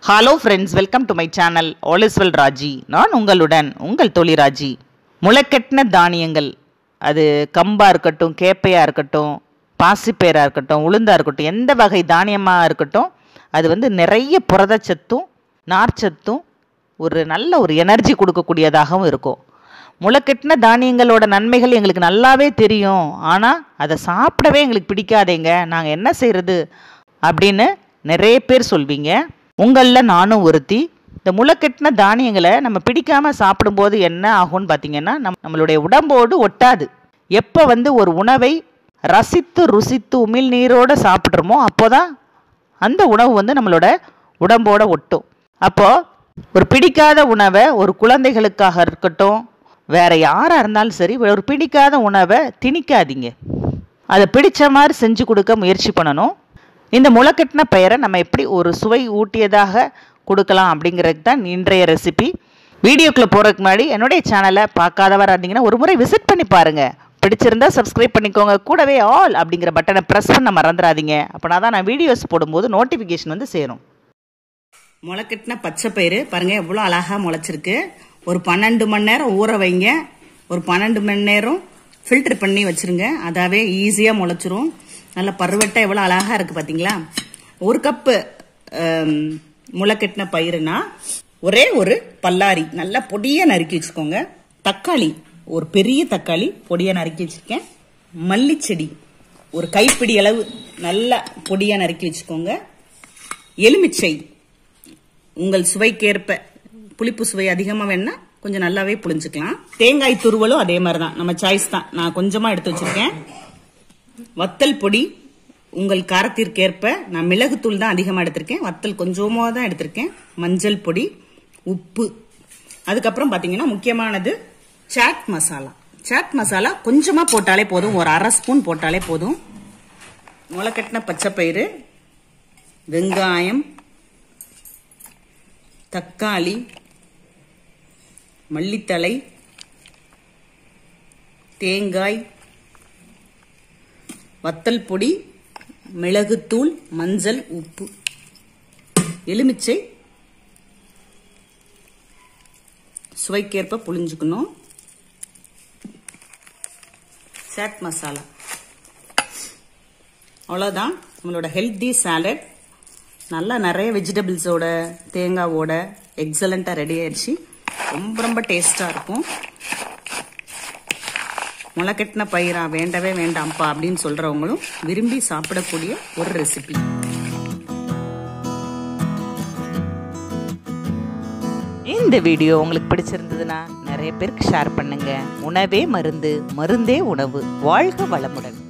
hello friends welcome to my channel all is well Raji நான் உங்களுடன் உங்கள் தொழி ராஜி முளைக்கட்டின தானியங்கள் அது கம்பா இருக்கட்டும் கேப்பையாக இருக்கட்டும் பாசிப்பயிராக இருக்கட்டும் உளுந்தா இருக்கட்டும் எந்த வகை தானியமாக இருக்கட்டும் அது வந்து நிறைய புரதச்சத்தும் நார்ச்சத்தும் ஒரு நல்ல ஒரு எனர்ஜி கொடுக்கக்கூடியதாகவும் இருக்கும் முளைக்கட்டின தானியங்களோட நன்மைகள் எங்களுக்கு நல்லாவே தெரியும் ஆனால் அதை சாப்பிடவே எங்களுக்கு பிடிக்காதேங்க நாங்கள் என்ன செய்கிறது அப்படின்னு நிறைய பேர் சொல்வீங்க உங்களில் நானும் ஒருத்தி இந்த முளைக்கட்டின தானியங்களை நம்ம பிடிக்காமல் சாப்பிடும்போது என்ன ஆகும்னு பார்த்தீங்கன்னா நம் நம்மளுடைய உடம்போடு ஒட்டாது எப்போ வந்து ஒரு உணவை ரசித்து ருசித்து உமிழ்நீரோடு சாப்பிட்றோமோ அப்போ தான் அந்த உணவு வந்து நம்மளோட உடம்போட ஒட்டும் அப்போது ஒரு பிடிக்காத உணவை ஒரு குழந்தைகளுக்காக இருக்கட்டும் வேற யாராக இருந்தாலும் சரி ஒரு பிடிக்காத உணவை திணிக்காதீங்க அதை பிடிச்ச மாதிரி செஞ்சு கொடுக்க முயற்சி பண்ணணும் இந்த முளைக்கட்டின பெயரை நம்ம எப்படி ஒரு சுவை ஊட்டியதாக கொடுக்கலாம் அப்படிங்கிறது தான் இன்றைய ரெசிபி வீடியோக்குள்ளே போகிறதுக்கு முன்னாடி என்னுடைய சேனலை பார்க்காதவராக இருந்தீங்கன்னா ஒரு முறை விசிட் பண்ணி பாருங்கள் பிடிச்சிருந்தா சப்ஸ்கிரைப் பண்ணிக்கோங்க கூடவே ஆல் அப்படிங்கிற பட்டனை ப்ரெஸ் பண்ண மறந்துடாதீங்க அப்படின்னா தான் நான் வீடியோஸ் போடும்போது நோட்டிஃபிகேஷன் வந்து சேரும் முளைக்கட்டின பச்சை பயிறு பாருங்க எவ்வளோ அழகா முளைச்சிருக்கு ஒரு பன்னெண்டு மணி நேரம் ஊற வைங்க ஒரு பன்னெண்டு மணி நேரம் ஃபில்டர் பண்ணி வச்சிருங்க அதாவே ஈஸியாக முளைச்சிரும் நல்ல பருவட்டா எவ்வளோ அழகா இருக்கு பார்த்தீங்களா ஒரு கப்பு முளைக்கட்டின பயிருனா ஒரே ஒரு பல்லாரி நல்லா பொடியாக நறுக்கி வச்சுக்கோங்க தக்காளி ஒரு பெரிய தக்காளி பொடியாக நறுக்கி வச்சிருக்கேன் மல்லிச்செடி ஒரு கைப்பிடி அளவு நல்லா பொடியாக நறுக்கி வச்சுக்கோங்க எலுமிச்சை உங்கள் சுவைக்கேற்ப புளிப்பு சுவை அதிகமாக வேணா கொஞ்சம் நல்லாவே புளிஞ்சுக்கலாம் தேங்காய் துருவலும் அதே மாதிரி தான் நம்ம சாய்ஸ் தான் நான் கொஞ்சமாக எடுத்து வச்சிருக்கேன் வத்தல் பொடி உங்கள் காரத்திற்கேற்ப நான் மிளகுத்தூள் தான் அதிகமாக எடுத்திருக்கேன் வத்தல் கொஞ்சமாக தான் எடுத்திருக்கேன் மஞ்சள் பொடி உப்பு அதுக்கப்புறம் பார்த்தீங்கன்னா முக்கியமானது சாட் மசாலா சாட் மசாலா கொஞ்சமாக போட்டாலே போதும் ஒரு அரை ஸ்பூன் போட்டாலே போதும் முளைக்கட்டின பச்சைப்பயிறு வெங்காயம் தக்காளி மல்லித்தலை தேங்காய் வத்தல் பொடி மிளகுத்தூள் மஞ்சள் உப்பு எலுமிச்சை சுவைக்கேற்ப புளிஞ்சுக்கணும் சாட் மசாலா அவ்வளோதான் நம்மளோட ஹெல்த்தி சாலட் நல்லா நிறைய வெஜிடபிள்ஸோட தேங்காவோட எக்ஸலண்ட்டாக ரெடி ஆயிடுச்சு ரொம்ப ரொம்ப டேஸ்ட்டாக இருக்கும் முளைக்கட்டின பயிரா வேண்டவே வேண்டாம்ப்பா அப்படின்னு சொல்கிறவங்களும் விரும்பி சாப்பிடக்கூடிய ஒரு ரெசிபி இந்த வீடியோ உங்களுக்கு பிடிச்சிருந்ததுன்னா நிறைய பேருக்கு ஷேர் பண்ணுங்க உணவே மருந்து மருந்தே உணவு வாழ்க வளமுடன்